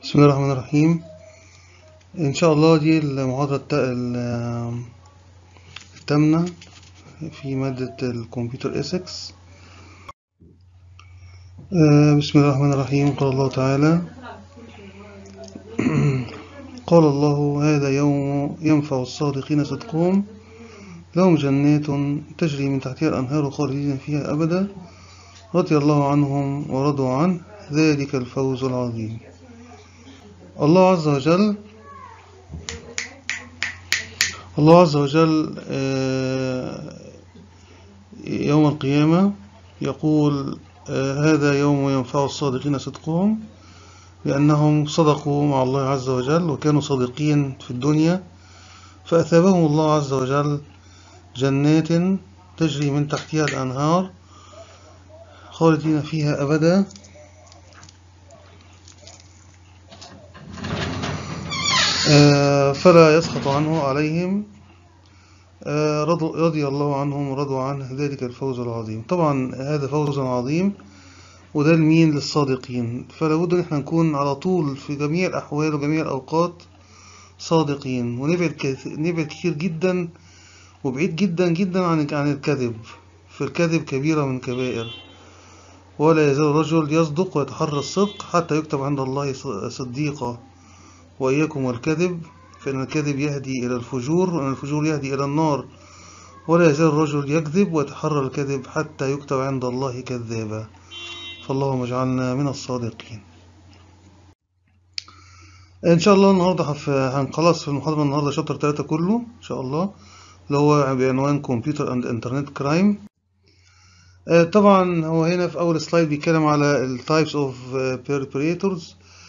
بسم الله الرحمن الرحيم إن شاء الله دي المحاضرة الت- ال- الثامنة في مادة الكمبيوتر إيثكس بسم الله الرحمن الرحيم قال الله تعالى قال الله هذا يوم ينفع الصادقين صدقهم لهم جنات تجري من تحتها الأنهار خالدين فيها أبدا رضي الله عنهم ورضوا عنه ذلك الفوز العظيم الله عز وجل الله عز وجل آه، يوم القيامة يقول آه، هذا يوم ينفع الصادقين صدقهم لأنهم صدقوا مع الله عز وجل وكانوا صادقين في الدنيا فأثابهم الله عز وجل جنات تجري من تحتها الأنهار خالدين فيها أبدا آه، فلا يسخط عنه عليهم آه، رضوا- رضي الله عنهم ورضوا عنه ذلك الفوز العظيم طبعا هذا فوز عظيم وده المين للصادقين فلا بد ان احنا نكون على طول في جميع الاحوال وجميع الاوقات صادقين ونبعد كث- نبعد كتير جدا وبعيد جدا جدا عن عن الكذب فالكذب كبيرة من كبائر ولا يزال الرجل يصدق ويتحرى الصدق حتى يكتب عند الله ص- صديقا وإياكم والكذب فإن الكذب يهدي إلى الفجور وإن الفجور يهدي إلى النار ولا يزال الرجل يكذب ويتحرى الكذب حتى يكتب عند الله كذابا فاللهم اجعلنا من الصادقين إن شاء الله النهاردة هف- هنخلص في المحاضرة النهاردة شابتر 3 كله إن شاء الله اللي هو بعنوان كمبيوتر أند إنترنت كرايم طبعا هو هنا في أول سلايد بيتكلم على ال types of uh, perpetrators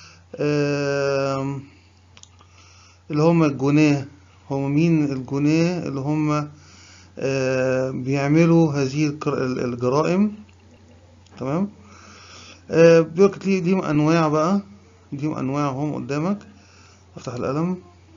آم، اللي هم الجناه هم مين الجناه اللي هم آه، بيعملوا هذه الكر- ال- الجرائم تمام آه، بيقولك ليه- ليهم أنواع بقى ليهم أنواع هم قدامك افتح القلم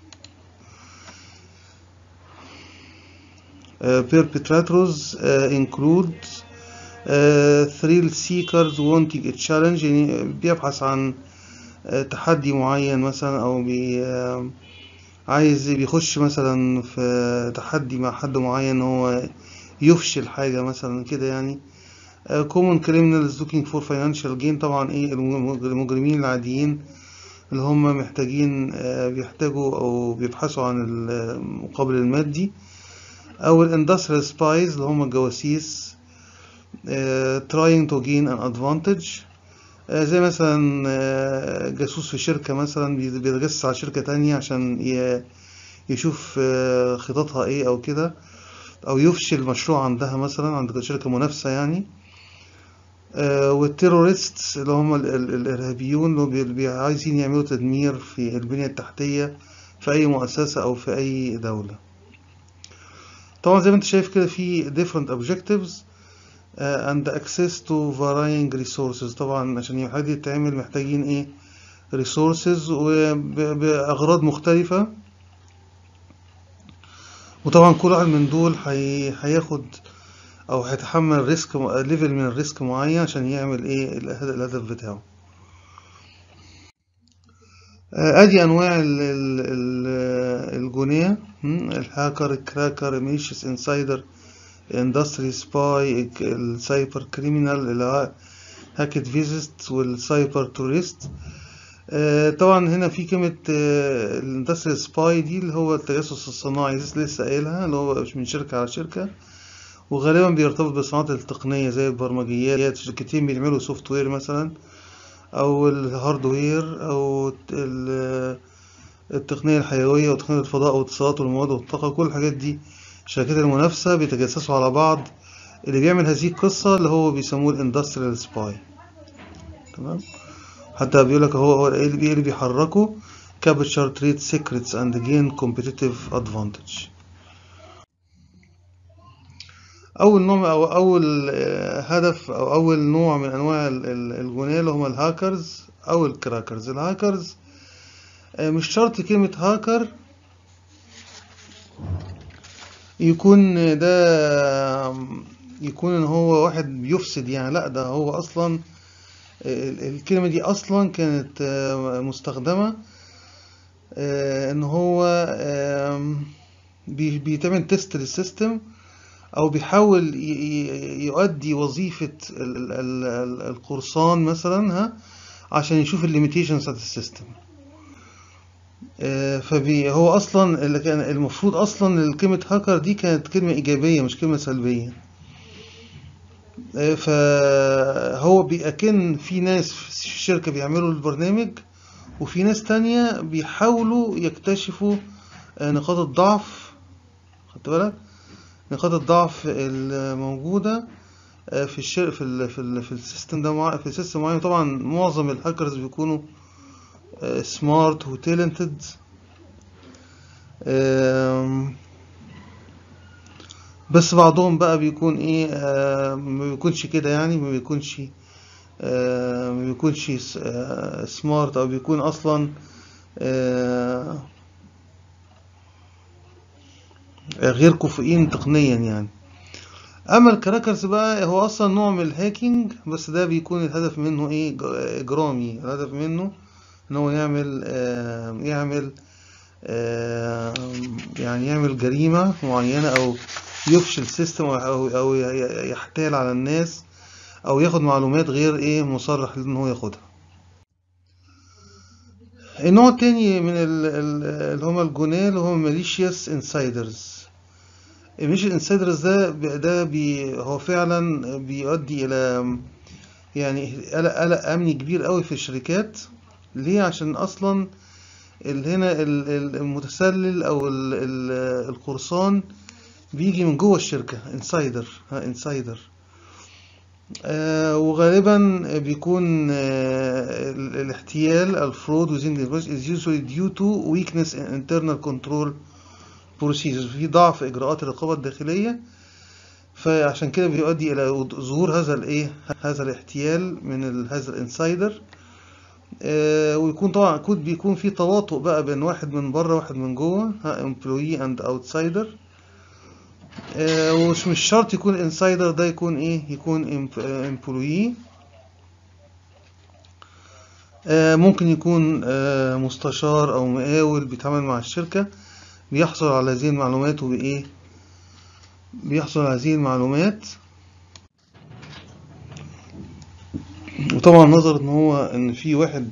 آه، perpetrators آه، include آه، thrill seekers wanting a challenge يعني بيبحث عن آه، تحدي معين مثلا أو بي آه، عايز بيخش مثلا في تحدي مع حد معين هو يفشل حاجة مثلا كده يعني آه، common criminals looking for financial gain طبعا ايه المج- المجرمين العاديين اللي هم محتاجين آه، بيحتاجوا او بيبحثوا عن المقابل المادي او الاندستريال سبايز اللي هم الجواسيس آه، trying to gain an advantage آه، زي مثلا آه، جاسوس في شركة مثلا بي- بيتجسس على شركة تانية عشان ي- يشوف آه، خططها ايه او كده او يفشل مشروع عندها مثلا عند شركة منافسة يعني آه، والتيروريست اللي هم ال- ال- الارهابيون اللي بي- بي- عايزين يعملوا تدمير في البنية التحتية في اي مؤسسة او في اي دولة طبعا زي ما انت شايف كده في different objectives آه، and access to varying resources طبعا عشان الحاجة دي تتعمل محتاجين ايه resources وبأغراض مختلفة وطبعا كل واحد من دول هي- هياخد او هيتحمل ريسك ليفل من الريسك معين عشان يعمل ايه الهدف الهدف بتاعه آه، ادي انواع ال- ال- ال- الجنيه هم، الهاكر الكراكر ميشيس انسايدر اندستري سباي السايبر كريمينال اللي هاكت فيزيست والسايبر توريست آه، طبعا هنا في كلمة الاندستري سباي دي اللي هو التجسس الصناعي لسه لسه قايلها اللي هو مش من شركة على شركة وغالبا بيرتبط بالصناعات التقنية زي البرمجيات شركتين بيعملوا سوفت وير مثلا أو الهاردوير أو ال- التقنية الحيوية وتقنية الفضاء والاتصالات والمواد والطاقة كل الحاجات دي شركات المنافسة بيتجسسوا على بعض اللي بيعمل هذه القصة اللي هو بيسموه الاندستريال سباي تمام حتى بيقول لك هو هو ايه اللي بي- إيه اللي بيحركه capture trade secrets and gain competitive advantage أول نوع أو أول آه، هدف أو أول نوع من أنواع ال- ال- الجنيه اللي هم الهاكرز أو الكراكرز الهاكرز آه، مش شرط كلمة هاكر يكون ده يكون ان هو واحد بيفسد يعني لا ده هو اصلا ال- الكلمة دي أصلا كانت آه، مستخدمة آه، إن هو آم، بي- بيتعمل تيست للسيستم أو بيحاول ي- ي- يؤدي وظيفة ال- ال- ال- ال- القرصان مثلا ها عشان يشوف الليميتيشنز بتاعت السيستم آه، فبي هو اصلا اللي كان المفروض اصلا كلمة هاكر دي كانت كلمة ايجابية مش كلمة سلبية آه، فهو بيأكن في ناس في الشركة بيعملوا البرنامج وفي ناس تانية بيحاولوا يكتشفوا آه، نقاط الضعف خدت بالك نقاط الضعف الموجودة آه، في الشر في ال في ال في السيستم ده مع... في السيستم معين طبعا معظم الهاكرز بيكونوا سمارت وتالنتد بس بعضهم بقى بيكون ايه آه، ما بيكونش كده يعني ما بيكونش آه، ما بيكونش سمارت او بيكون اصلا آه، غير كفؤين تقنيا يعني اما الكراكرز بقى هو اصلا نوع من الهاكينج بس ده بيكون الهدف منه ايه ج- اجرامي الهدف منه ان هو يعمل آه، يعمل آه، يعني يعمل جريمة معينة او يفشل سيستم او او أو ي- يحتال على الناس او ياخد معلومات غير ايه مصرح ان هو ياخدها النوع التاني من ال- ال- اللي هما الجناه اللي هما malicious insiders مش الانسايدرز ده ده بي هو فعلا بيؤدي الى يعني قلق قلق امني كبير قوي في الشركات ليه عشان اصلا ال- هنا ال- ال- المتسلل او ال- ال- القرصان بيجي من جوه الشركة انسايدر ها انسايدر آه وغالبا بيكون آه ال- الاحتيال الفرود within the organization is usually due to weakness in internal control procedures في ضعف اجراءات الرقابة الداخلية فعشان كده بيؤدي الى ظهور هذا الايه هذا الاحتيال من ال- هذا الانسايدر آه، ويكون طبعا يكون بيكون في تواطؤ بقى بين واحد من بره واحد من جوه ها employee and outsider آه، ومش مش شرط يكون انسايدر ده يكون ايه يكون employee آه، ممكن يكون آه، مستشار او مقاول بيتعامل مع الشركة بيحصل على هذه المعلومات وبايه بيحصل على هذه المعلومات وطبعا نظرا ان هو ان في واحد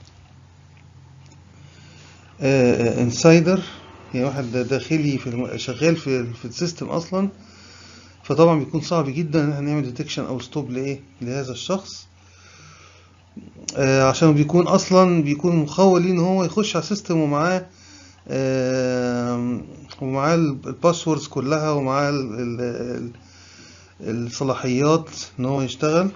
انسايدر يعني واحد داخلي في الم... شغال في في السيستم اصلا فطبعا بيكون صعب جدا ان احنا نعمل ديتكشن او ستوب لايه لهذا الشخص آه، عشان بيكون اصلا بيكون مخول ليه ان هو يخش على السيستم ومعاه آه، ومعاه الباسوردز كلها ومعاه ال- ال- ال- الصلاحيات ان هو يشتغل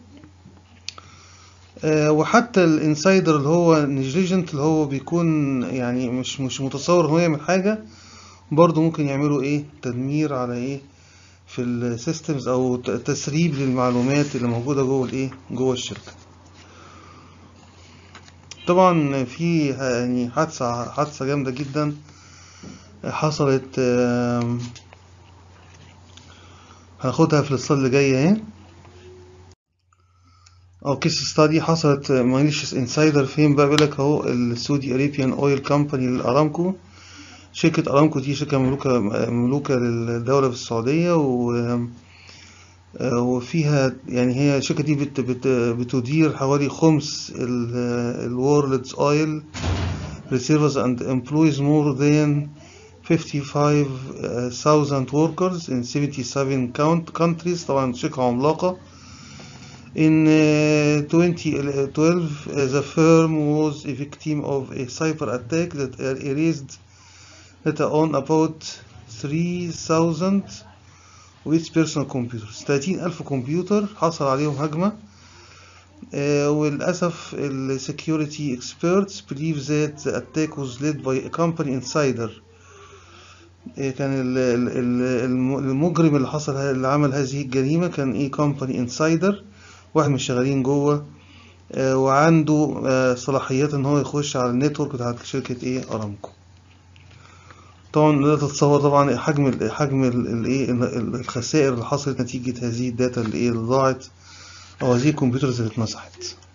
آه، وحتى الانسايدر اللي هو نيجليجنت اللي هو بيكون يعني مش مش متصور ان هو يعمل حاجة برضه ممكن يعملوا ايه تدمير على ايه في السيستمز او ت- تسريب للمعلومات اللي موجودة جوه الايه جوه الشركة طبعا في يعني حادثة حادثة جامدة جدا حصلت آم، هناخدها في الصلاة اللي جاية اهي او كيس ستادي حصلت ماليشيس انسايدر فين بقى بيقول لك اهو السعودي اريبيان اويل كامباني للارامكو شركة ارامكو دي شركة مملوكة مملوكة للدولة في السعودية و آه، وفيها يعني هي الشركة دي بت بت بتدير حوالي خمس الوورلدز اويل reserves and employs more than 55,000 workers in 77 count countries طبعا شركة عملاقة In uh, 2012, uh, the firm was a victim of a cyber attack that erased data on about 3,000 with personal computers 30,000 كمبيوتر حصل عليهم هجمة آه، وللأسف ال security experts believe that the attack was led by a company insider آه، كان ال- ال- ال- الم- المجرم اللي حصل اللي عمل هذه الجريمة كان ايه company insider واحد من الشغالين جوه آه، وعنده آه، صلاحيات ان هو يخش على النتورك بتاعت شركة ايه ارامكو طبعا لا تتصور طبعا حجم ال حجم ال- الايه ال- الخسائر اللي حصلت نتيجة هذه الداتا اللي ايه اللي ضاعت او هذه الكمبيوترز اللي اتمسحت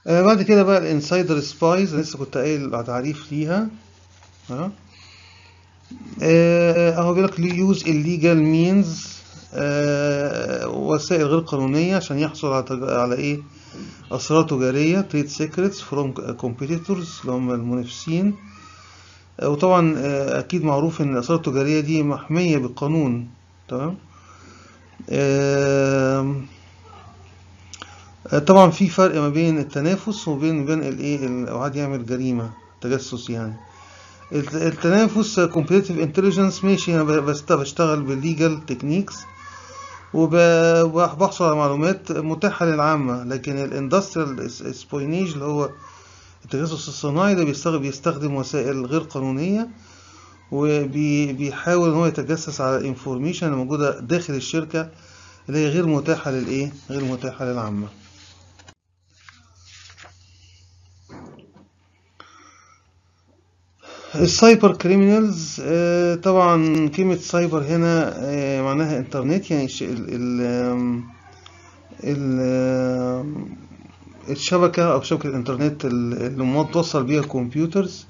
آه بعد كده بقى الانسايدر سبايز لسه كنت قايل على تعريف ليها ها آه، اهو بيقول لك يوز الليجال مينز وسائل غير قانونية عشان يحصل على تج- على ايه اسرار تجارية trade secrets from competitors اللي هم المنافسين آه، وطبعا آه، اكيد معروف ان الاسرار التجارية دي محمية بالقانون تمام آم، آه، طبعا في فرق ما بين التنافس وبين بين الايه ال- واحد يعمل جريمة تجسس يعني الت- التنافس competitive intelligence ماشي انا ب- بست- بشتغل بالليجال تكنيكس وبحصل على معلومات متاحة للعامة لكن الاندستريال سبوينيج اللي هو التجسس الصناعي ده بيستخدم بيستخدم وسائل غير قانونية وبيحاول ان هو يتجسس على الانفورميشن اللي موجودة داخل الشركة اللي هي غير متاحة للايه غير متاحة للعامة السايبر كريمينالز طبعا كلمة سايبر هنا آه، معناها انترنت يعني الش- ال ال آم، ال آم، الشبكة أو شبكة الإنترنت ال- اللي متوصل بيها الكمبيوترز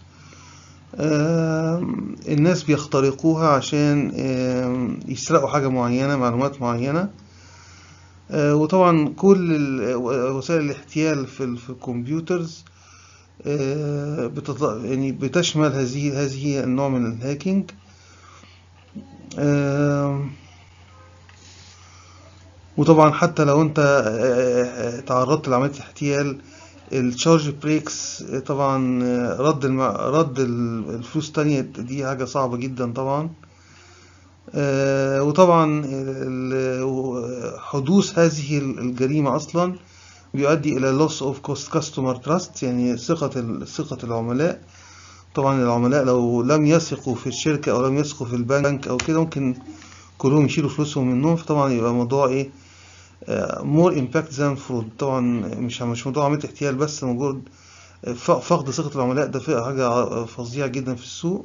آم، الناس بيخترقوها عشان آم، يسرقوا حاجة معينة معلومات معينة آه، وطبعا كل ال- وسائل الاحتيال في ال- في الكمبيوترز آه، بتط- يعني بتشمل هذه هذه النوع من الهاكينج آم، وطبعا حتى لو انت آه، آه، تعرضت لعملية احتيال التشارج بريكس طبعا آه، رد الم... رد ال- الفلوس تانية دي حاجة صعبة جدا طبعا آه، وطبعا ال- حدوث هذه الجريمة أصلا بيؤدي إلى loss of cost customer trust يعني ثقة ال- ثقة العملاء طبعا العملاء لو لم يثقوا في الشركة أو لم يثقوا في البنك أو كده ممكن كلهم يشيلوا فلوسهم منهم فطبعا يبقى موضوع إيه مور امباكت than fraud طبعا مش مش موضوع عملية احتيال بس موجود ف- فقد ثقة العملاء ده في حاجة فظيعة جدا في السوق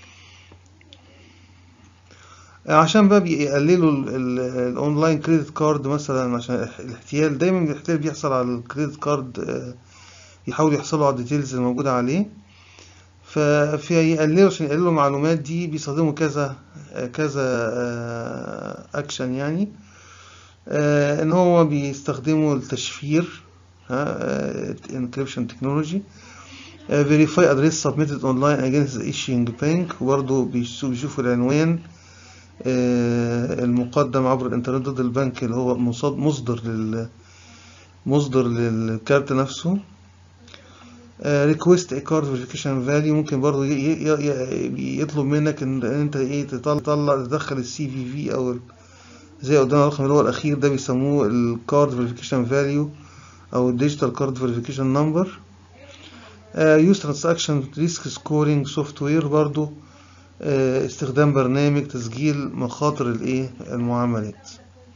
عشان بقى بيقللوا ال- ال- الاونلاين كريدت كارد مثلا عشان الاح- الاحتيال دايما الاحتيال بيحصل على الكريدت كارد آه، يحاولوا يحصلوا على الديتيلز الموجودة عليه ففي يقللوا عشان يقللوا المعلومات دي بيستخدموا كذا آه، كذا اكشن يعني آه، ان هو بيستخدموا التشفير ها انكريبشن تكنولوجي verify address submitted online against the issuing bank وبرضه بيشوفوا بيشوفوا العنوان آه، المقدم عبر الانترنت ضد البنك اللي هو مصاد- مصدر لل مصدر للكارت نفسه آه، request a card verification value ممكن برضه ي- ي- ي- يطلب منك ان انت ايه تطلع تطلع تدخل السي في في او ال- زي قدامنا الرقم اللي هو الاخير ده بيسموه الكارد فيريفيكيشن فاليو او الديجيتال كارد فيريفيكيشن نمبر يوز ترانزاكشن ريسك سكورينج سوفت وير برضو آه، استخدام برنامج تسجيل مخاطر الايه المعاملات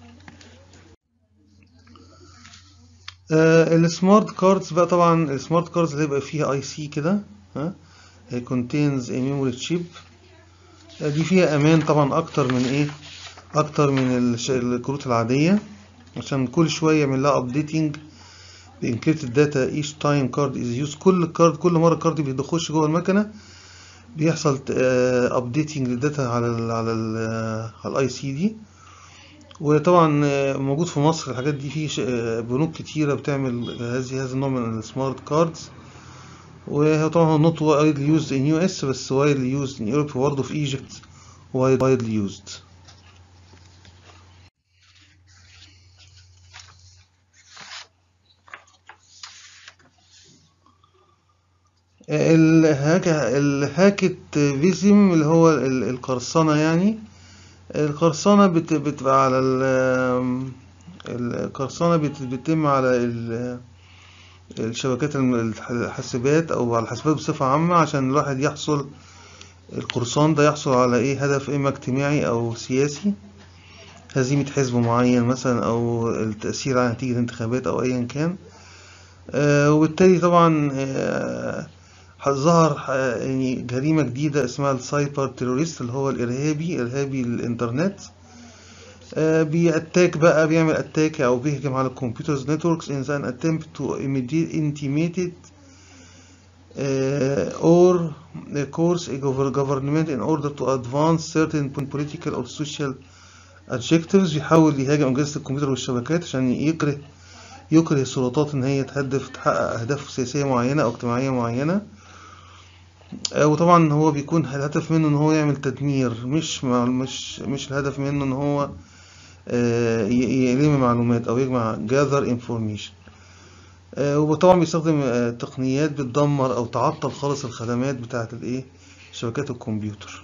السمارت كاردز بقى طبعا السمارت كاردز اللي هيبقى فيها اي سي كده ها هي contains a memory chip آه، دي فيها امان طبعا اكتر من ايه اكتر من الش- الكروت العاديه عشان كل شويه يعمل لها updating بانكريبتد داتا each time card is used كل كارد كل مره الكارد بيخش جوه المكنه بيحصل ابديتنج للداتا على ال على ال على الاي سي دي وطبعا آه، موجود في مصر الحاجات دي في ش- آه، بنوك كتيره بتعمل هذه هذا النوع من السمارت كاردز وهو طبعا not widely used in US بس widely used in Europe وبرضه في Egypt widely used الهاك الهاكت فيزيم اللي هو ال- القرصنة يعني القرصنة بت- بتبقى على ال- القرصنة بت- بتتم على ال- الشبكات الم- الحاسبات أو على الحاسبات بصفة عامة عشان الواحد يحصل القرصان ده يحصل على إيه هدف إما اجتماعي أو سياسي هزيمة حزب معين مثلا أو التأثير على نتيجة انتخابات أو أيا كان آه، وبالتالي طبعا آه، ظهر ح- يعني جريمة جديدة اسمها السايبر تيروريست اللي هو الإرهابي إرهابي الإنترنت آه، بيأتاك بقى بيعمل اتاك او بيهجم على الكمبيوترز نتوركس in an attempt to immediate- intimidate uh, or uh, course a gov- government in order to advance certain political or social objectives بيحاول يهاجم أجهزة الكمبيوتر والشبكات عشان يكره يكره السلطات إن هي تهدف تحقق أهداف سياسية معينة أو اجتماعية معينة آه، وطبعا هو بيكون الهدف منه إن هو يعمل تدمير مش مع- مش مش الهدف منه إن هو آه، ي- يلم معلومات أو يجمع gather information آه، وطبعا بيستخدم آه، تقنيات بتدمر أو تعطل خالص الخدمات بتاعة الإيه شبكات الكمبيوتر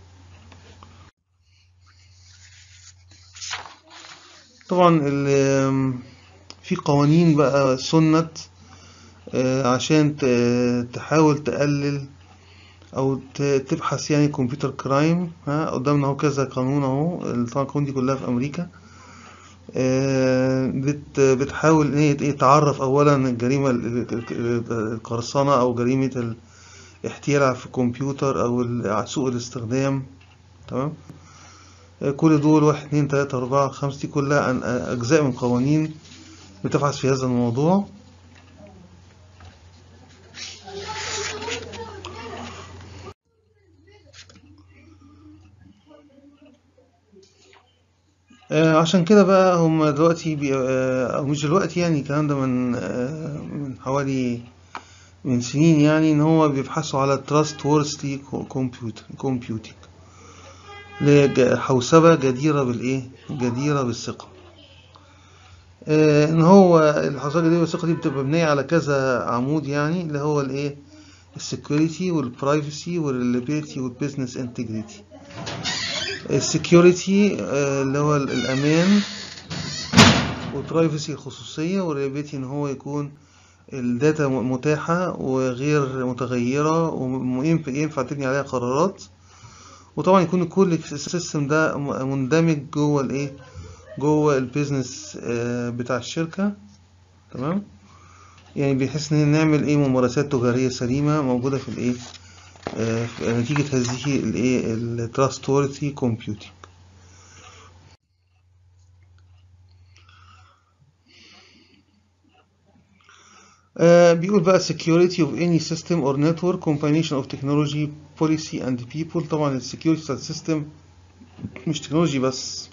طبعا ال- في قوانين بقى سنت آه، عشان ت- تحاول تقلل او ت- تبحث يعني كمبيوتر كرايم ها قدامنا اهو كذا قانون اهو طبعا القوانين دي كلها في امريكا آه، بت بتحاول ان هي ايه تعرف اولا الجريمه ال- ال- القرصنه او جريمه الاحتيال في الكمبيوتر او ال- سوء الاستخدام تمام آه، كل دول واحد اتنين تلاتة أربعة خمسة دي كلها أن- أجزاء من قوانين بتبحث في هذا الموضوع آه، عشان كده بقى هم دلوقتي بي... آه، أو مش دلوقتي يعني الكلام ده من آه، من حوالي من سنين يعني إن هو بيبحثوا على trustworthy computer computing اللي هي ج- حوسبة جديرة بالإيه؟ جديرة بالثقة. آه، إن هو الحوسبة الجديرة بالثقة دي بتبقى مبنية على كذا عمود يعني اللي هو الإيه؟ السكيورتي والبرايفسي والريلابيلتي والبيزنس انتجريتي. السكيورتي اللي هو ال- الأمان والبرايفسي الخصوصية والريلابيلتي إن هو يكون الداتا م- متاحة وغير متغيرة وينفع ينفع تبني عليها قرارات وطبعا يكون كل السيستم ده م- مندمج جوه الايه جوه البيزنس آه، بتاع الشركة تمام يعني بحيث ان نعمل ايه ممارسات تجارية سليمة موجودة في الايه آه، في- نتيجة هذه الايه التراستورتي كومبيوتنج آه، بيقول بقى security of any system or network combination of technology policy and people طبعا السكيورتي بتاع السيستم مش تكنولوجي بس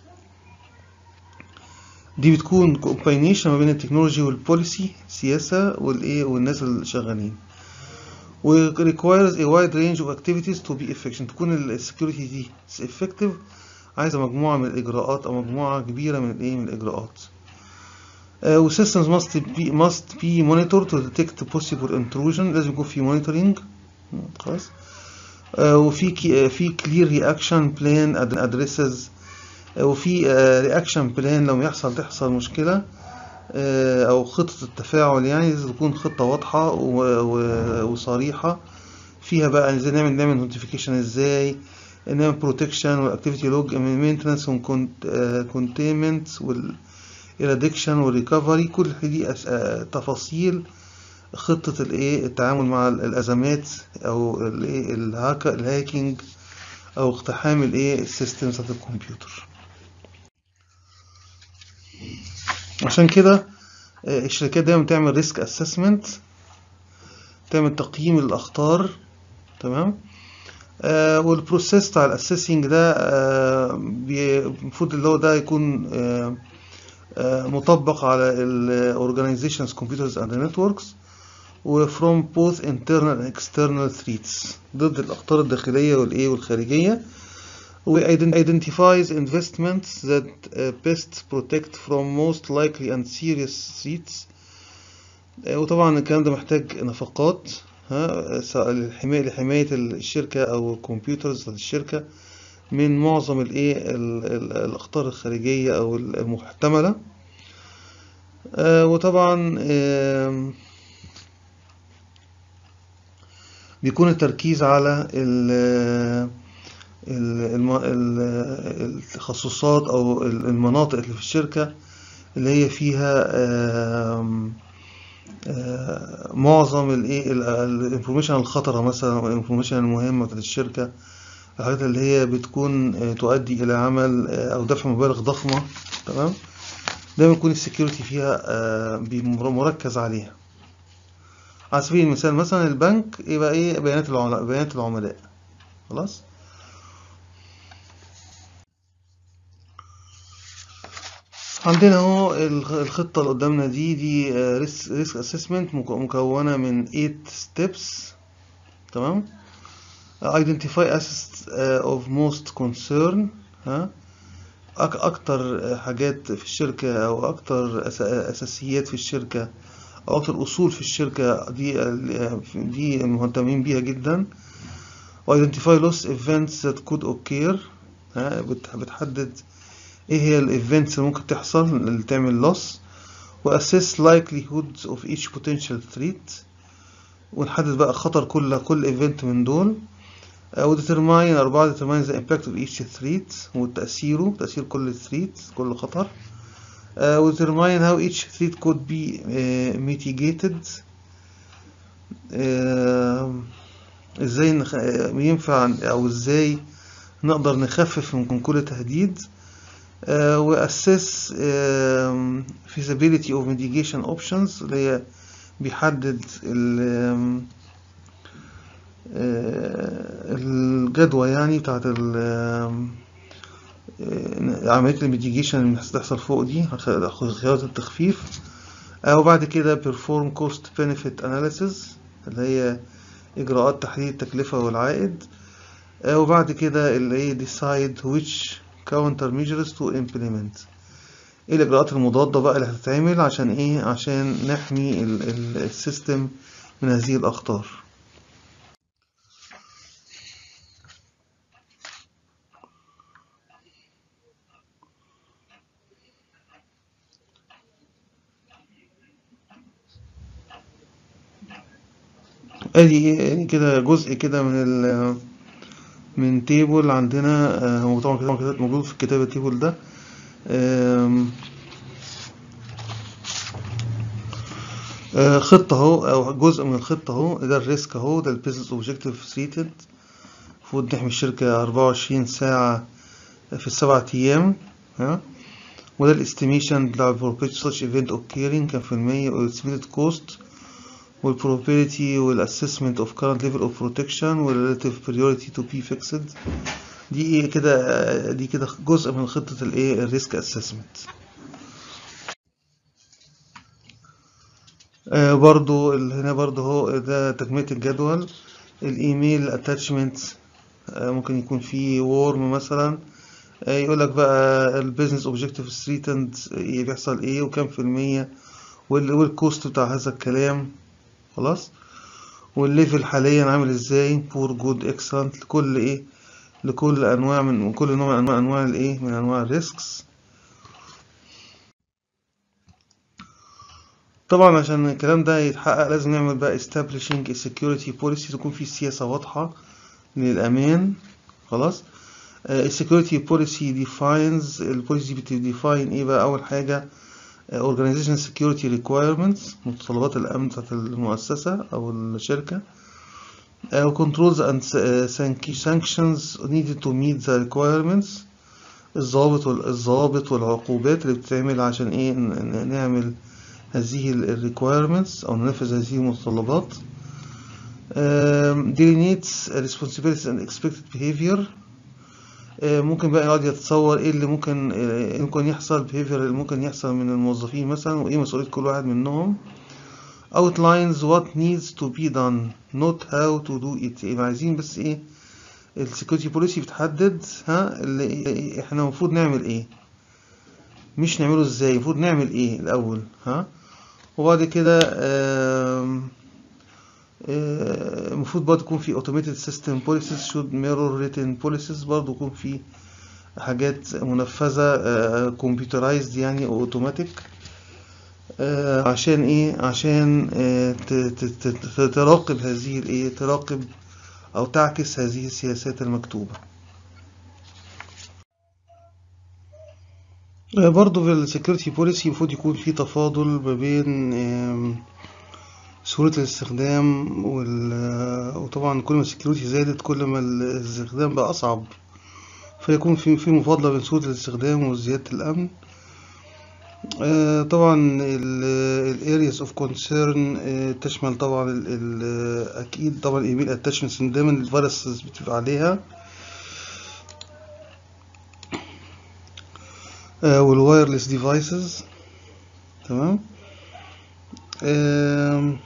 دي بتكون كومباينيشن ما بين التكنولوجي والبوليسي سياسة والايه والناس اللي شغالين و requires a wide range of activities to be effective تكون السكيورتي دي effective عايزة مجموعة من الإجراءات أو مجموعة كبيرة من الإيه من الإجراءات آه، و systems must be must be monitored to detect possible intrusion لازم يكون في monitoring مم، خلاص آه، وفي كي- آه، في clear reaction plan ad- addresses آه، وفي آه، reaction plan لما يحصل تحصل مشكلة آه، أو خطة التفاعل يعني لازم تكون خطة واضحة و- و- وصريحة فيها بقى ازاي نعمل نعمل notification ازاي نعمل protection والاكتيفيتي لوج maintenance والcontainment وال الادكشن والريكفري كل دي أس- آه، تفاصيل خطة الايه التعامل مع ال- الازمات او الايه الهاك الهاكينج او اقتحام الايه السيستم بتاعت الكمبيوتر عشان كده آه، الشركات دايما بتعمل ريسك اسسمنت تعمل تقييم للاخطار تمام آه والبروسيس بتاع الاسيسنج ده آه بي- المفروض اللي هو ده يكون آه آه، مطبق على ال organizations computers and networks و from both internal and external threats ضد الأخطار الداخلية والإيه والخارجية و identifies investments that uh, best protect from most likely and serious threats آه، وطبعا الكلام ده محتاج نفقات ها سواء للحماية لحماية الشركة أو الكمبيوترز بتاعت الشركة من معظم الايه ال- ال- الأخطار الخارجية أو المحتملة آه، وطبعا آم، بيكون التركيز على ال- ال- الم- ال- التخصصات أو ال- المناطق اللي في الشركة اللي هي فيها آم، آه، معظم الايه الانفورميشن الخطرة مثلا او الانفورميشن المهمة بتاعت الشركة الحاجات اللي هي بتكون آه، تؤدي إلى عمل آه، أو دفع مبالغ ضخمة تمام دايما يكون السكيورتي فيها آه، بيمر- مركز عليها على سبيل المثال مثلا البنك يبقى ايه بيانات العملاء بيانات العملاء خلاص عندنا اهو الخ- الخطة اللي قدامنا دي دي ريسك اسسمنت مكونة من 8 steps تمام identify assets uh, of most concern ها أك أكتر حاجات في الشركة أو أكتر أس- أساسيات في الشركة أو أكتر أصول في الشركة دي دي مهتمين بيها جدا و identify loss events that could occur ها بت- بتحدد إيه هي الإيفنتس اللي ممكن تحصل اللي تعمل loss و assess likelihood of each potential threat ونحدد بقى خطر كل كل ايفنت من دول و determine أربعة determine the impact of each threat وتأثيره تأثير كل threat كل خطر uh, و determine how each threat could be uh, mitigated uh, ازاي نخ... ينفع او ازاي نقدر نخفف من كل تهديد uh, و assess um, feasibility of mitigation options اللي هي بيحدد ال الجدوى يعني بتاعت ال عملية الميتيجيشن اللي هتحصل فوق دي خيارات التخفيف وبعد كده perform cost benefit analysis اللي هي إجراءات تحليل التكلفة والعائد وبعد كده اللي هي decide which counter measures to implement ايه الإجراءات المضادة بقى اللي هتتعمل عشان ايه عشان نحمي السيستم من هذه الأخطار ادي يعني كده جزء كده من ال من تيبل عندنا آه، هو طبعا كده كده موجود في الكتاب التيبل ده آم، آه، خطة اهو او جزء من الخطة اهو ده الريسك اهو ده البيزنس اوبجيكتيف ستريتد المفروض نحمي الشركة 24 ساعة في السبع ايام ها وده الاستيميشن بتاع probability such event occurring كام في المية والestimated cost والprobability والassessment of current level of protection والrelative priority to be fixed دي ايه كده دي كده جزء من خطة الايه الريسك اسسمنت آه برضو ال- هنا برضو هو ده تكملة الجدول الايميل اتاتشمنت آه ممكن يكون فيه وورم مثلا آه يقول لك بقى البيزنس اوبجيكتيف ستريتند بيحصل ايه وكام في المية وال- والكوست بتاع هذا الكلام خلاص والليفل حاليا عامل ازاي بور جود اكسلنت لكل ايه لكل انواع من من كل نوع من انواع انواع الايه من انواع الريسكس طبعا عشان الكلام ده يتحقق لازم نعمل بقى establishing a security policy تكون في سياسة واضحة للأمان خلاص ال security policy defines البوليسي بتديفاين ايه بقى أول حاجة آه، organization security requirements متطلبات الأمن بتاعت المؤسسة أو الشركة uh, controls and uh, sanc- sanctions needed to meet the requirements الضابط وال- الضوابط والعقوبات اللي بتتعمل عشان ايه ن- ن- نعمل هذه ال ال requirements أو ننفذ هذه المتطلبات um, delineates responsibilities and expected behavior آه، ممكن بقى يقعد يتصور ايه اللي ممكن آه، ممكن يحصل behavior اللي ممكن يحصل من الموظفين مثلا وايه مسؤولية كل واحد منهم outlines what needs to be done not how to do it يبقى عايزين بس ايه السكيورتي بوليسي بتحدد ها اللي احنا المفروض نعمل ايه مش نعمله ازاي المفروض نعمل ايه الاول ها وبعد كده آم، آه، المفروض برضه يكون في automated system policies should mirror written policies برضه يكون في حاجات منفذة آه، computerized يعني اوتوماتيك عشان ايه عشان آه، ت- ت- ت- ت- تراقب هذه الايه تراقب او تعكس هذه السياسات المكتوبة آه، برضه في السكيورتي بوليسي المفروض يكون في تفاضل ما بين سهولة الاستخدام وال... وطبعا كل ما السكيورتي زادت كل ما الاستخدام بقى أصعب فيكون في في مفاضلة بين سهولة الاستخدام وزيادة الأمن آه، طبعا ال areas of concern آه، تشمل طبعا ال ال أكيد طبعا ايميل اتاشمنتس دايما الفيروسز بتبقى عليها والوايرلس ديفايسز تمام آم،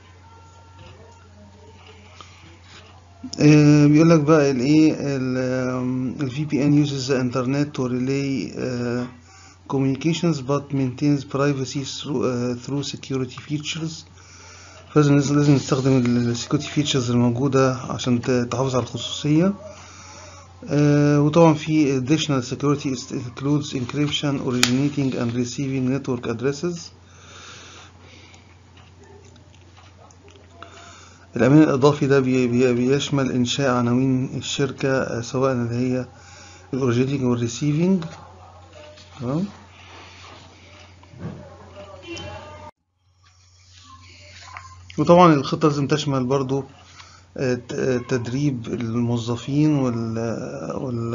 آه، بيقول لك بقى الايه ال VPN uses the internet to relay uh, communications but maintains privacy through, uh, through security features فلازم لازم نستخدم ال security features الموجودة عشان ت- تحافظ على الخصوصية آه، وطبعا في additional security is- includes encryption originating and receiving network addresses الأمان الإضافي ده بي- بي- بيشمل إنشاء عناوين الشركة آه، سواء اللي هي الأوريجينيتنج والريسيفنج تمام وطبعا الخطة لازم تشمل برضو آه، ت- آه، تدريب الموظفين وال وال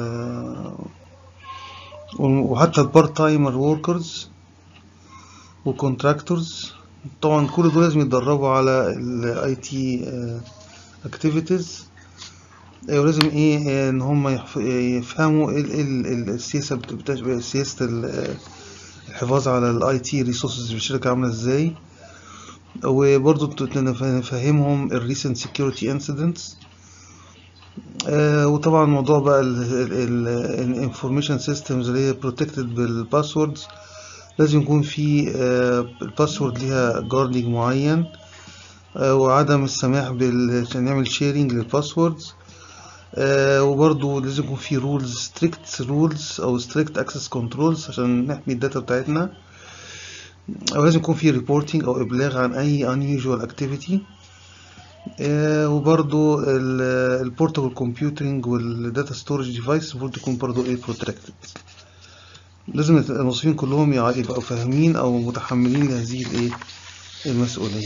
وحتى البارت تايمر وركرز والكونتراكتورز طبعا كل دول لازم يتدربوا على الاي تي اكتيفيتيز ولازم ايه آه، ان هم يحف- يفهموا ايه ال- إيه ال- ال- السياسه بت- بتا- سياسه ال- الحفاظ على الاي تي ريسورسز في الشركه عامله ازاي وبرضو ت- نف- نفهمهم الريسنت سكيورتي انسيدنتس وطبعا موضوع بقى الانفورميشن سيستمز اللي هي بروتكتد بالباسوردز لازم يكون في الباسورد ليها جاردنج معين آه، وعدم السماح بال عشان نعمل شيرنج للباسوردز وبرضو لازم يكون في رولز ستريكت رولز او ستريكت اكسس كنترولز عشان نحمي الداتا بتاعتنا أو لازم يكون في ريبورتنج أو إبلاغ عن أي unusual activity آه، وبرضو البورتابل كومبيوتنج والداتا ستورج ديفايس المفروض تكون برضو ايه بروتكتد لازم الموظفين كلهم يع- يبقوا فاهمين أو متحملين لهذه الايه المسؤولية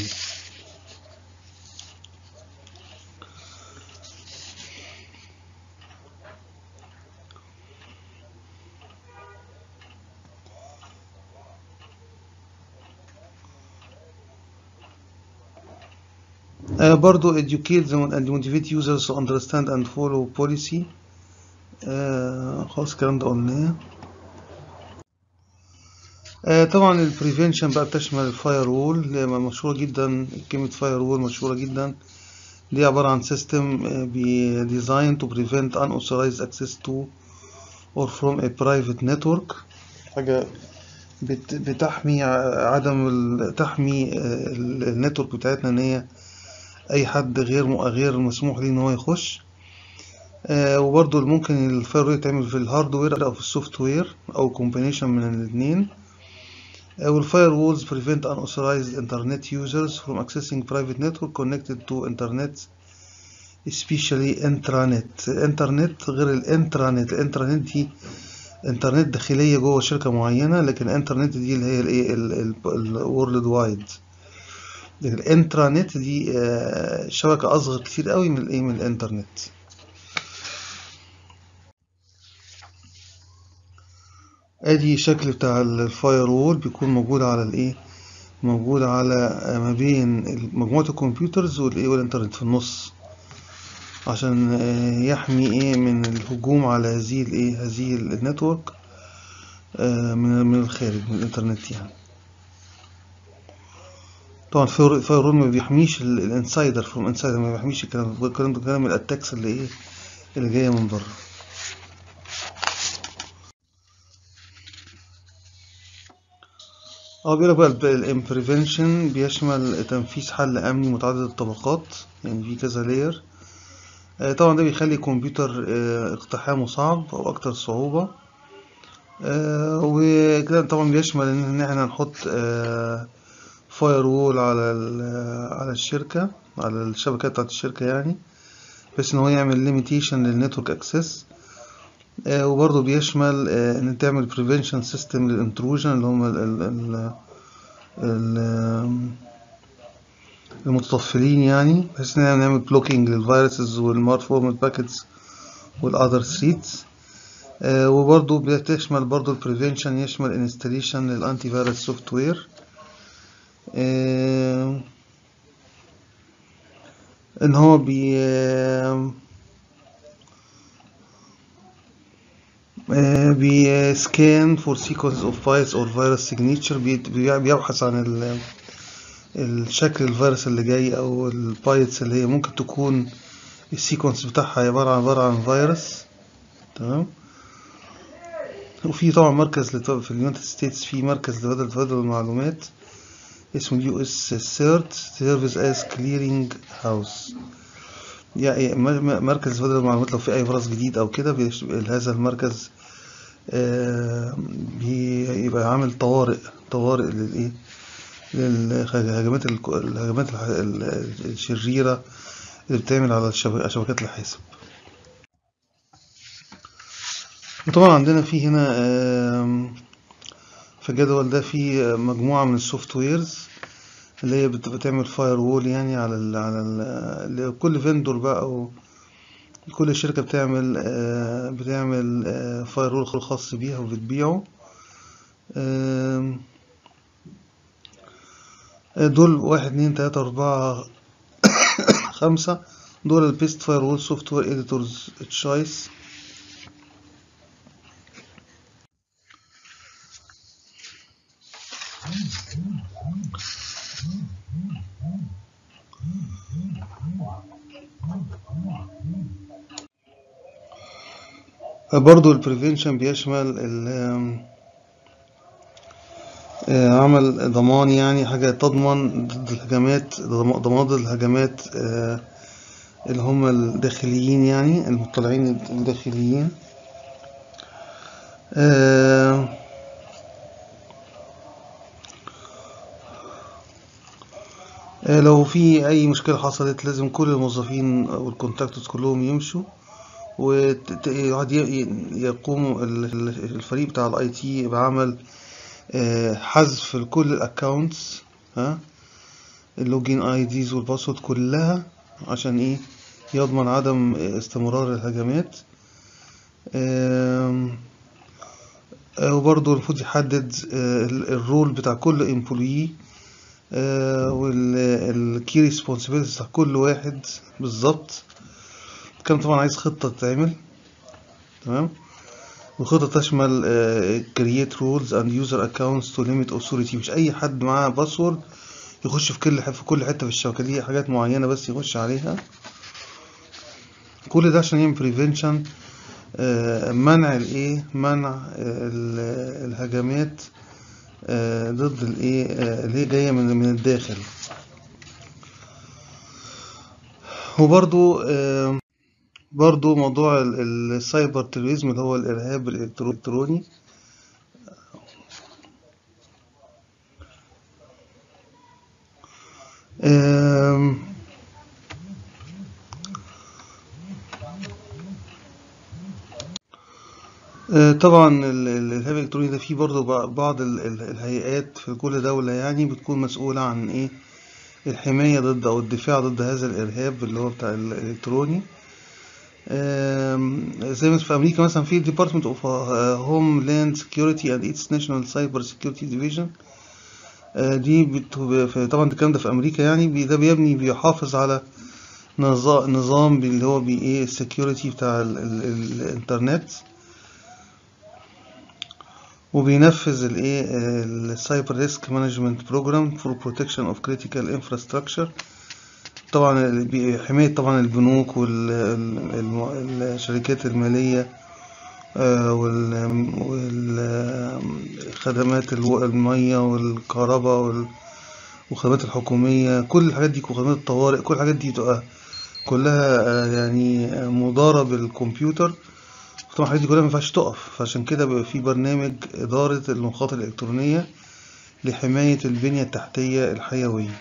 آه، برضو educate them and motivate users to understand and follow policy آه، خلاص الكلام ده قلناه آه، طبعا البريفنشن بقى بتشمل الفاير وول مشهورة جدا كلمة فاير وول مشهورة جدا دي عبارة عن سيستم بي designed to prevent unauthorized access to or from a private network حاجة بت- بتحمي ع- عدم ال- تحمي آه، ال- النتورك بتاعتنا ان هي اي حد غير م- غير مسموح ليه ان هو يخش آه، وبرضه ممكن الفاير وول يتعمل في الهاردوير او في السوفت وير او كومبينيشن من الاثنين والفاير وولز prevent unauthorized internet users from accessing private network connected to internet especially intranet الانترنت غير الانترانت الانترنت دي انترنت داخلية جوه شركة معينة لكن الانترنت دي اللي هي الايه الورلد وايد الانترانت دي آه، شبكة أصغر كتير قوي من الايه من الانترنت ادي شكل بتاع الفاير وول بيكون موجود على الايه موجود على آه، ما بين مجموعة الكمبيوترز والايه والانترنت في النص عشان آه، يحمي ايه من الهجوم على هذه الايه هذه النتورك آه، من من الخارج من الانترنت يعني طبعا فاير فاير وول ما بيحميش الانسايدر فروم انسايدر ما بيحميش الكلام ده الكلام ده كلام الاتاكس اللي ايه اللي جايه من بره اه بيقول لك بقى الامبريفنشن بيشمل تنفيذ حل امني متعدد الطبقات يعني في كذا لاير طبعا ده بيخلي الكمبيوتر آه، اقتحامه صعب او اكتر صعوبة آه، وكده طبعا بيشمل ان إن احنا نحط فاير وول على ال- على الشركة على الشبكات بتاعت الشركة يعني بحيث ان هو يعمل ليميتيشن للنتورك اكسس وبرضه بيشمل آه، ان تعمل بريفنشن سيستم للانتروجن اللي هم ال ال ال ال المتطفلين يعني بحيث ان احنا نعمل بلوكينج للفيروسز والمارفورمد باكيتس والاذر ثريتس وبرضه بتشمل برضه البريفنشن يشمل انستليشن للانتي فيروس سوفت وير ان هو بي بيسكان فور سيكونس اوف فايلز اور فيروس سيجنتشر بيبحث عن ال الشكل الفيروس اللي جاي او البايتس اللي هي ممكن تكون السيكونس بتاعها عبارة عن عبارة عن فيروس تمام وفي طبعا مركز في اليونايتد ستيتس في مركز لبدل تبادل المعلومات اسمه اليو اس سيرت سيرفيس از كليرنج هاوس يعني مركز تبادل المعلومات لو في اي فيروس جديد او كده هذا المركز بيبقى عامل طوارئ طوارئ للايه للهجمات الهجمات الشريرة اللي بتعمل على شبكات الحاسب وطبعا عندنا في هنا في الجدول ده في مجموعة من السوفت ويرز اللي هي بتعمل فاير وول يعني على ال على ال كل فيندور بقى او كل شركة بتعمل بتعمل فاير وول خاص بيها وبتبيعه دول واحد اتنين تلاتة أربعة خمسة دول البيست فاير وول سوفت وير اديتورز تشايس برضو البريفنشن بيشمل عمل ضمان يعني حاجة تضمن ضد الهجمات ضمان ضد الهجمات اللي هم الداخليين يعني المطلعين الداخليين لو في أي مشكلة حصلت لازم كل الموظفين والكونتاكتورز كلهم يمشوا ويقوم الفريق بتاع الاي تي بعمل حذف لكل الاكونتس ها اللوجين اي ديز والباسورد كلها عشان ايه يضمن عدم استمرار الهجمات وبرضه المفروض يحدد الرول بتاع كل امبلوي والكي ريسبونسبيلتي بتاع كل واحد بالظبط كان طبعا عايز خطة تتعمل تمام الخطة تشمل create rules and user accounts to limit authority مش أي حد معاه باسورد يخش في كل في كل حتة في الشبكة دي حاجات معينة بس يخش عليها كل ده عشان يعمل prevention منع الايه منع الهجمات ضد الايه اللي هي جاية من من الداخل وبرضو برضو موضوع السايبر تيروريزم اللي هو الإرهاب الإلكتروني طبعا الإرهاب الإلكتروني ده فيه برضو بعض الهيئات في كل دولة يعني بتكون مسؤولة عن إيه الحماية ضد أو الدفاع ضد هذا الإرهاب اللي هو بتاع الإلكتروني زي ما في أمريكا مثلا في Department of Homeland Security and its National Cyber Security Division دي طبعا الكلام ده في أمريكا يعني ده بيبني بيحافظ على نظام اللي هو بي ايه السكيورتي بتاع ال ال الانترنت وبينفذ الايه السايبر ريسك مانجمنت بروجرام فور بروتكشن اوف كريتيكال انفراستراكشر طبعا حماية طبعا البنوك والشركات المالية والخدمات المية والكهرباء والخدمات الحكومية كل الحاجات دي وخدمات الطوارئ كل الحاجات دي تبقى كلها يعني مدارة بالكمبيوتر طبعا الحاجات دي كلها مينفعش تقف فعشان كده بيبقى في برنامج إدارة المخاطر الإلكترونية لحماية البنية التحتية الحيوية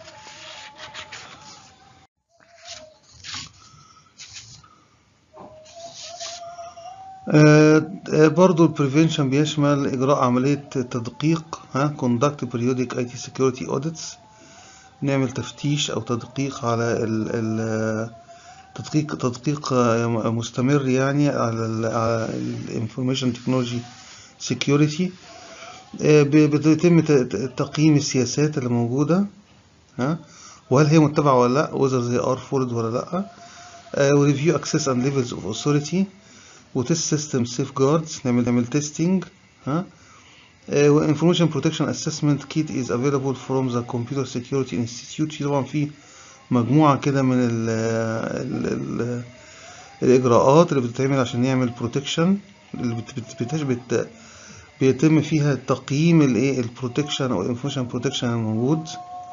برضو البريفنشن بيشمل إجراء عملية تدقيق ها conduct periodic IT security audits نعمل تفتيش أو تدقيق على ال ال تدقيق تدقيق مستمر يعني على ال information technology security بيتم تقييم السياسات اللي موجودة ها وهل هي متبعة ولا لأ whether they are followed ولا لأ وريفيو access and levels of authority وتست سيستم سيف جاردز نعمل نعمل تيستينج ها وانفورميشن بروتكشن اسسمنت كيت از افيلابل فروم ذا كمبيوتر سكيورتي انستيتيوت في طبعا في مجموعه كده من ال ال ال الاجراءات اللي بتتعمل عشان يعمل بروتكشن اللي بت بت بت بيتم فيها تقييم الايه البروتكشن او الانفورميشن بروتكشن الموجود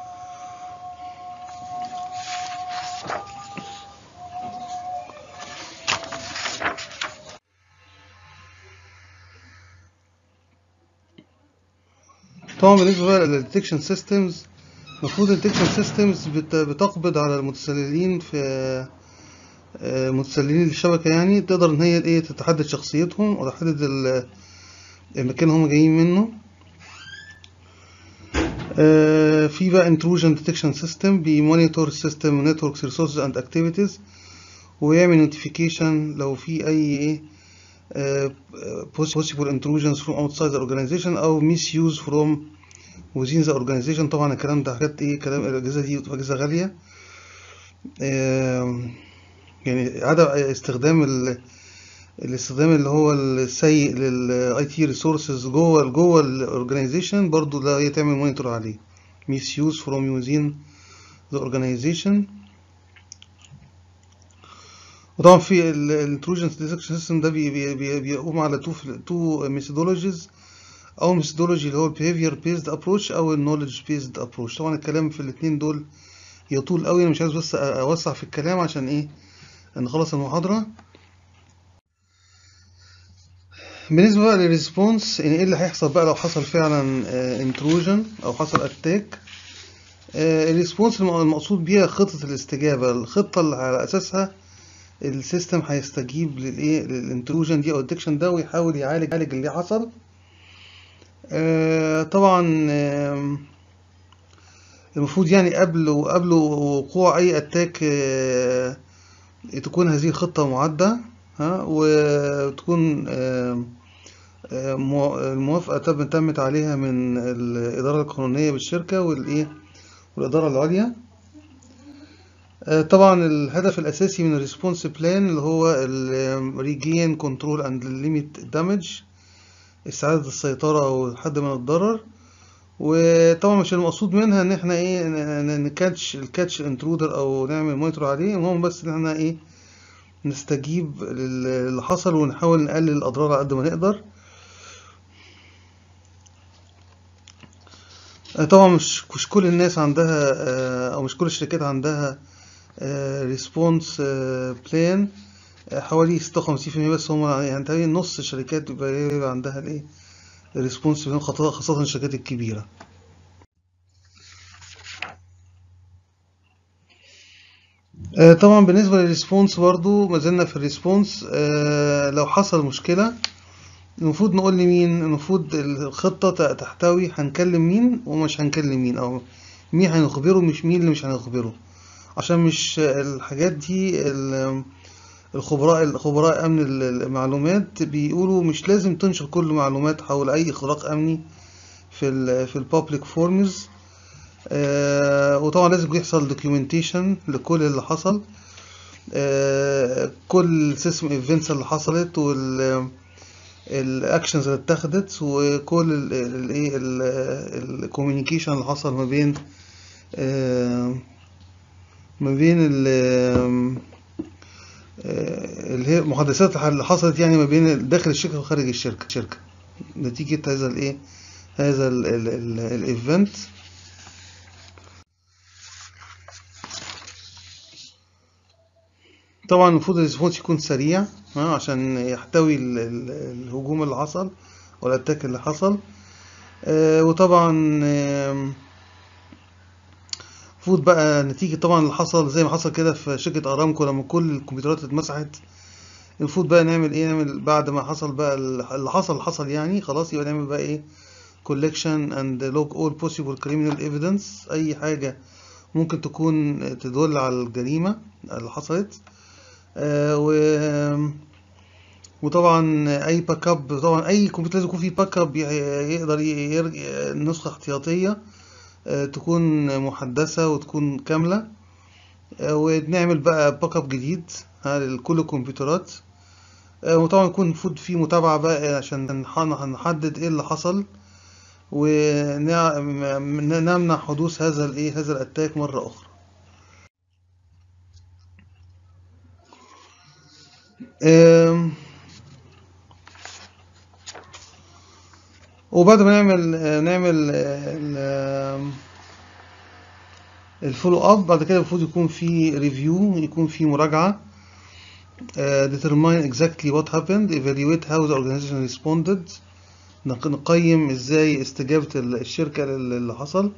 طبعا بالنسبة بقى للديتكشن سيستمز المفروض الديتكشن سيستمز بتقبض على المتسللين في متسللين الشبكة يعني تقدر إن هي إيه تتحدد شخصيتهم وتحدد المكان اللي هم جايين منه في بقى intrusion detection system بيمونيتور السيستم networks resources and activities ويعمل notification لو في أي إيه possible intrusions from outside the organization او misuse from within the organization طبعا الكلام ده حاجات ايه كلام الاجهزه دي بتبقى اجهزه غاليه يعني عدم استخدام الاستخدام اللي هو السيء للاي تي ريسورسز جوه جوه الاورجانيزيشن برضو ده هي تعمل مونيتور عليه misuse from within the organization وطبعا في الانتروجن ديتكشن سيستم ده بي بي بيقوم على تو تو ميثودولوجيز او ميثودولوجي اللي هو البيهيفير بيزد ابروش او النولج بيزد ابروش طبعا الكلام في الاثنين دول يطول قوي انا مش عايز بس اوسع في الكلام عشان ايه نخلص المحاضره بالنسبه بقى للريسبونس يعني ايه اللي هيحصل بقى لو حصل فعلا انتروجن او حصل اتاك الريسبونس المقصود بيها خطه الاستجابه الخطه اللي على اساسها السيستم هيستجيب للايه للانتروجن دي او الدكشن ده ويحاول يعالج يعالج اللي حصل آه طبعا آه المفروض يعني قبل قبل وقوع اي اتاك آه تكون هذه الخطة معدة ها وتكون الموافقة تمت عليها من الإدارة القانونية بالشركة والإيه والإدارة العليا طبعا الهدف الاساسي من الريسبونس بلان اللي هو الريجين كنترول اند ليميت دامج استعادة السيطرة او حد من الضرر وطبعا مش المقصود منها ان احنا ايه نكاتش الكاتش انترودر او نعمل مونيتور عليه المهم بس ان احنا ايه نستجيب للي حصل ونحاول نقلل الاضرار على قد ما نقدر طبعا مش مش كل الناس عندها او مش كل الشركات عندها ريسبونس بلان حوالي 56% بس هم يعني تقريبا نص الشركات بيبقى عندها الايه الريسبونس بلان خاصة الشركات الكبيرة طبعا بالنسبة للريسبونس برضو ما زلنا في الريسبونس لو حصل مشكلة المفروض نقول لمين المفروض الخطة تحتوي هنكلم مين ومش هنكلم مين او مين هنخبره مش مين اللي مش هنخبره عشان مش الحاجات دي الخبراء الخبراء امن المعلومات بيقولوا مش لازم تنشر كل معلومات حول اي اختراق امني في ال في البابليك فورمز وطبعا لازم يحصل دوكيومنتيشن لكل اللي حصل آه كل سيستم ايفنتس اللي حصلت وال الاكشنز اللي اتخذت وكل الايه الكوميونيكيشن اللي حصل ما بين آه ما بين اللي هي المحادثات اللي حصلت يعني ما بين داخل الشركة وخارج الشركة شركة نتيجة هذا الايه هذا الايفنت طبعا المفروض الريسبونس يكون سريع عشان يحتوي الهجوم اللي حصل والاتاك اللي حصل وطبعا المفروض بقى نتيجة طبعا اللي حصل زي ما حصل كده في شركة ارامكو لما كل الكمبيوترات اتمسحت المفروض بقى نعمل ايه نعمل بعد ما حصل بقى اللي حصل اللي حصل يعني خلاص يبقى نعمل بقى ايه collection and log all possible criminal evidence اي حاجة ممكن تكون تدل على الجريمة اللي حصلت آه، و وطبعا اي باك اب طبعا اي كمبيوتر لازم يكون فيه باك اب يقدر يرجع نسخة احتياطية آه، تكون محدثة وتكون كاملة آه، ونعمل بقى باك اب جديد ها لكل الكمبيوترات آه، وطبعا يكون المفروض في متابعة بقى عشان نح- نحدد ايه اللي حصل ونمنع حدوث هذا الايه هذا الاتاك مرة اخرى آم، وبعد ما نعمل آه، نعمل آه، ال- آم، الفولو اب بعد كده المفروض يكون في ريفيو يكون في مراجعة آه، determine exactly what happened evaluate how the organization responded نق- نقيم ازاي استجابة ال- الشركة لل- اللي حصل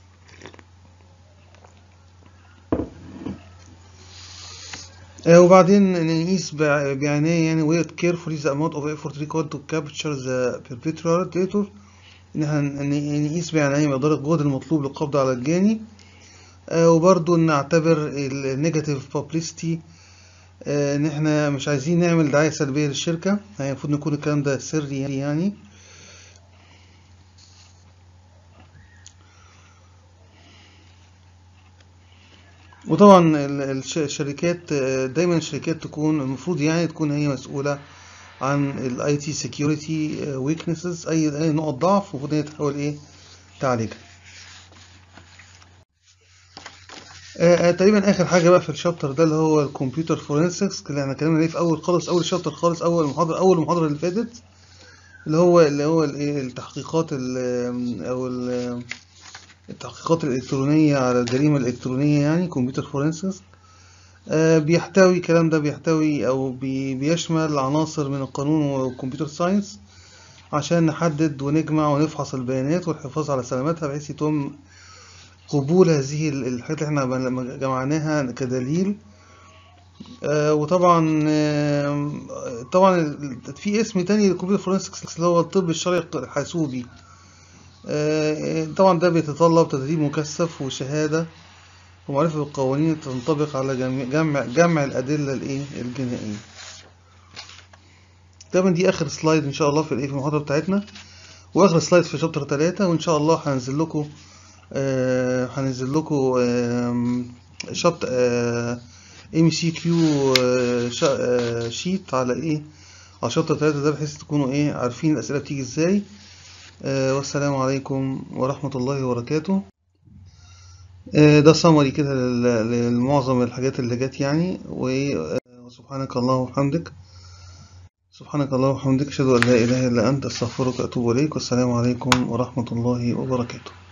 آه، وبعدين نقيس بع- بعناية يعني wait carefully the amount of effort required to capture the perpetrator ان احنا ن- نقيس بعناية مقدار الجهد المطلوب للقبض على الجاني آه، وبرضو نعتبر النيجاتيف publicity آه، ان احنا مش عايزين نعمل دعاية سلبية للشركة يعني المفروض نكون الكلام ده سري يعني وطبعا ال- الش- الشركات آه، دايما الشركات تكون المفروض يعني تكون هي مسؤولة عن الاي تي سكيورتي ويكنسز اي اي نقط ضعف المفروض هي تحاول ايه تعالجها آه، آه، تقريبا اخر حاجه بقى في الشابتر ده اللي هو الكمبيوتر فورنسكس اللي احنا اتكلمنا عليه في اول خالص اول شابتر خالص اول محاضره اول محاضره اللي فاتت اللي هو اللي هو الايه التحقيقات ال- او ال- التحقيقات الالكترونيه على الجريمه الالكترونيه يعني كمبيوتر فورنسكس آه، بيحتوي الكلام ده بيحتوي او بي- بيشمل عناصر من القانون والكمبيوتر ساينس عشان نحدد ونجمع ونفحص البيانات والحفاظ على سلامتها بحيث يتم قبول هذه ال- الحاجات اللي احنا لما جمعناها كدليل آه، وطبعا آه، طبعا ال- في اسم تاني للكمبيوتر فورنسكس اللي هو الطب الشرعي الحاسوبي آه، طبعا ده بيتطلب تدريب مكثف وشهادة ومعرفة بالقوانين اللي تنطبق على جميع جمع جمع الأدلة الإيه الجنائية طبعا دي آخر سلايد إن شاء الله في الإيه في المحاضرة بتاعتنا وآخر سلايد في شابتر تلاتة وإن شاء الله هنزل لكم آه، هنزل لكم شابت ام سي كيو شيت على ايه على شابتر تلاتة ده بحيث تكونوا ايه عارفين الأسئلة بتيجي ازاي آه، والسلام عليكم ورحمة الله وبركاته آه، ده سمري كده لل- لمعظم الحاجات اللي جت يعني و- وسبحانك اللهم وبحمدك سبحانك اللهم وبحمدك أشهد أن لا إله إلا أنت أستغفرك وأتوب إليك والسلام عليكم ورحمة الله وبركاته